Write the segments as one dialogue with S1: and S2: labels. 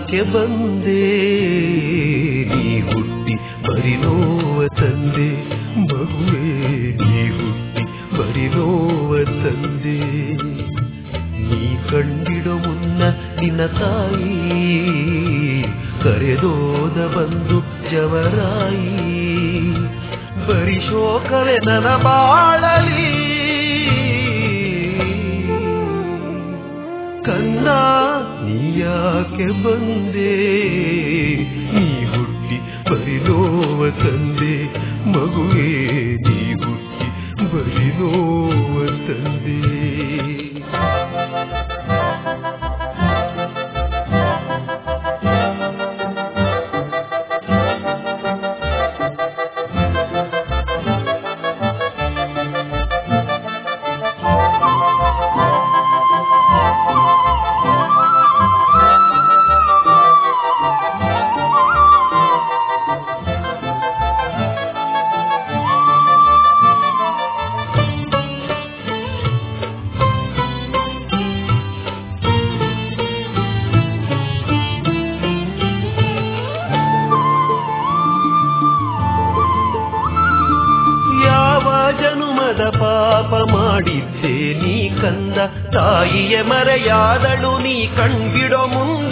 S1: ಯಾಕೆ ಬಂದೆ ನೀ ಹುಟ್ಟಿ ಬರಿ ನೋವ ತಂದೆ ಮಗುವೆ ನೀ ಹುಟ್ಟಿ ಬರಿ ನೋವ ತಂದೆ ನೀ ಕಂಡಿಡೋ ಮುನ್ನ ನಿನ್ನ ತಾಯಿ ಕರೆದೋದ ಬಂದು ಜವರಾಯಿ ಬರಿ ಶೋಕವೇ ನನ್ನ ಬಾಳಲಿ ಕನ್ನ ನೀ ಯಾಕೆ ಬಂದೆ ನೀ ಹುಟ್ಟಿ ಬರಿ ನೋವ ತಂದೆ ಮಗುವೆ ನೀ ಹುಟ್ಟಿ ಬರಿ ನೋವ ತಂದೆ ಯಾವ ಜನುಮದ ಪಾಪ ಮಾಡಿದ್ದೆ ನೀ ಕಂದ ತಾಯಿಯ ಮರೆಯಾದಳು ನೀ ಕಣ್ಬಿಡೋ ಮುಂದ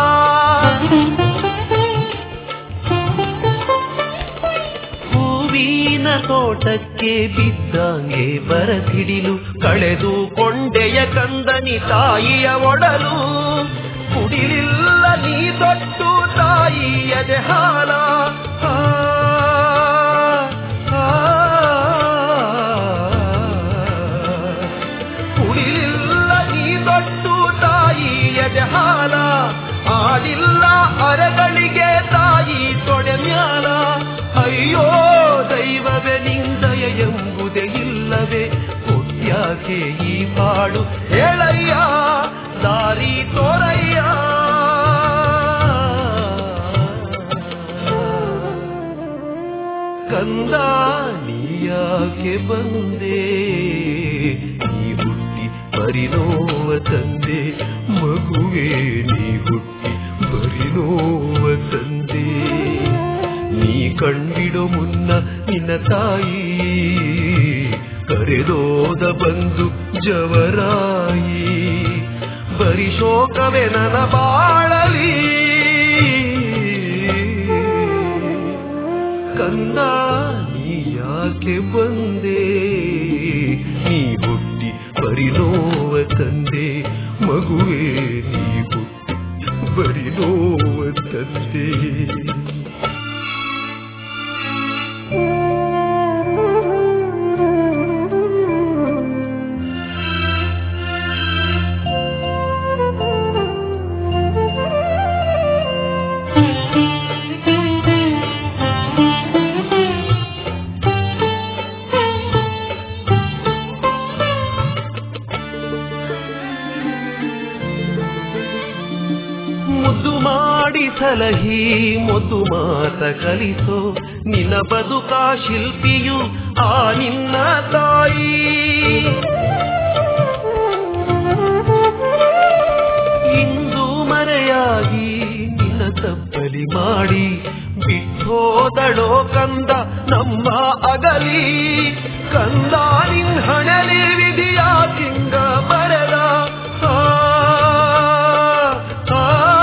S1: ಹೂವಿನ ತೋಟಕ್ಕೆ ಬಿದ್ದಂಗೆ ಬರಸಿಡಿಲು ಕಳೆದು ಕೊಂಡೆಯ ಕಂದನಿ ತಾಯಿಯ ಒಡಲು ಕುಡಿಲಿಲ್ಲ ನೀ ತೊಟ್ಟು ತಾಯಿಯದೆ ಹಾಲ ಆ, ಆ, ಕುಡಿಲಿಲ್ಲ ನೀ ತೊಟ್ಟು ತಾಯಿಯದೆ ಹಾಲ ಆಡಿಲ್ಲ ಅರಗಳಿಗೆ ತಾಯಿ ತೊಡೆ ಮ್ಯಾಲ ಅಯ್ಯೋ ದೈವವೇ ನಿಂದಯ ಎಂಬುದೇ ಇಲ್ಲವೇ ಕೊಟ್ಯಾಕೆ ಈ ಪಾಡು ಹೇಳಯ್ಯ ದಾರಿ ತೋರಯ್ಯ ಕಂದ ನೀಯಾಕೆ ಬಂದೆ ನೀ ಹುಟ್ಟಿ ಪರಿನೋವ ತಂದೆ ಮಗುವೆ ನೀ ಹುಟ್ಟಿ ಪರಿನೋವ ತಂದೆ ನೀ ಕಂಡಿಡೋ ಮುನ್ನ ನಿನ್ನ ತಾಯಿ ಕರೆದೋದ ಬಂದು ಜವರಾಯಿ ಬರಿ ಶೋಕವೇ ನನ್ನ ಬಾಳಲಿ ಕಂದ ನೀ ಯಾಕೆ ಬಂದೆ ನೀ ಹುಟ್ಟಿ ಪರಿನೋವ ತಂದೆ ಮಗುವೆ ನೀ ಹುಟ್ಟಿ ಬರಿನೋವ ತಂದೆ ಮುದ್ದು ಮಾಡಿ ಸಲಹಿ ಮುದ್ದು ಮಾತ ಕಲಿಸೋ ನಿನ್ನ ಬದುಕ ಶಿಲ್ಪಿಯು ಆ ನಿನ್ನ ತಾಯಿ ಇಂದು ಮರೆಯಾಗಿ ನಿನ್ನ ತಪ್ಪಲಿ ಮಾಡಿ ಬಿಟ್ಟೋದಳೋ ಕಂದ ನಮ್ಮ ಅಗಲಿ ಕಂದ ನಿನ್ ಹಣಲಿ ವಿಧಿಯ ತಿಂಗ ಬರದ ಆ, ಆ,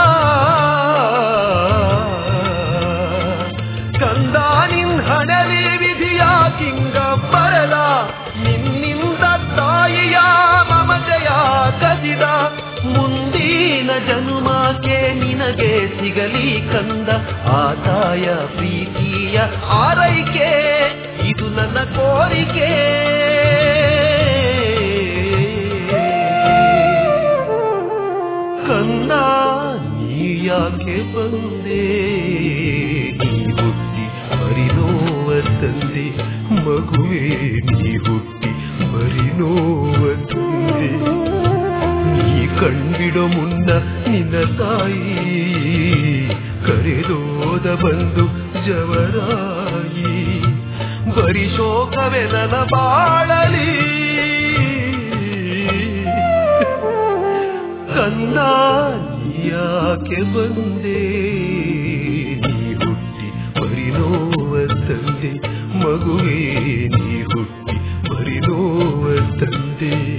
S1: ಕಂದ ನಿನ್ ಹಣಲಿ ವಿಧಿಯ ಕಿಂಗ ಬರದ ನಿನ್ನಿಂದ ತಾಯಿಯ ಮಮತೆಯ ಕಸಿದ ಮುಂದಿನ ಜನುಮಕ್ಕೆ ನಿನಗೆ ಸಿಗಲಿ ಕಂದ ಆ ತಾಯ ಪ್ರೀತಿಯ ಆರೈಕೆ ಇದು ನನ್ನ ಕೋರಿಕೆ ಕಂದ ನೀ ಯಾಕೆ ಬಂದೆ ನೀ ಹುಟ್ಟಿ ಬರಿನೋವ ತಂದೆ ಮಗುವೆ ನೀ ಹುಟ್ಟಿ ಬರಿನೋವ ತಂದೆ ನೀ ಕಣ್ಬಿಡೋ ಮುನ್ನ ನಿನ್ನ ತಾಯಿ ಕರೆದೋದ ಬಂದು ಜವರಾಯಿ ಬರಿ ಶೋಕವೇ ನನ್ನ ಬಾಳಲಿ ಕಂದ ನೀ ಯಾಕೆ ಬಂದೆ ನೀ ಹುಟ್ಟಿ ಪರಿನೋವ ತಂದೆ ಮಗುವೇ ನೀ ಹುಟ್ಟಿ ಪರಿನೋವ ತಂದೆ